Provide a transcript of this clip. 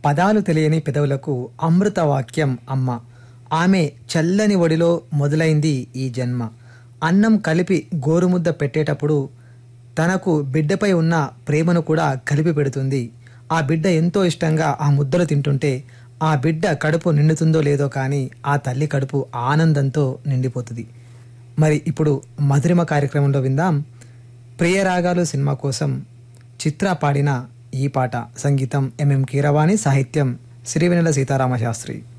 పదాలు తెలియని పెదవులకు అమృత వాక్యం అమ్మ ఆమె చల్లని ఒడిలో మొదలైంది ఈ జన్మ అన్నం కలిపి గోరుముద్ద పెట్టేటప్పుడు తనకు బిడ్డపై ఉన్న ప్రేమను కూడా కలిపి పెడుతుంది ఆ బిడ్డ ఎంతో ఇష్టంగా ఆ ముద్దలు తింటుంటే ఆ బిడ్డ కడుపు నిండుతుందో లేదో కానీ ఆ తల్లి కడుపు ఆనందంతో నిండిపోతుంది మరి ఇప్పుడు మధురిమ కార్యక్రమంలో విందాం ప్రియరాగాలు సినిమా కోసం చిత్ర పాడిన ఈ పాట సంగీతం ఎంఎం కీరవాణి సాహిత్యం సిరివెనెల సీతారామ శాస్త్రి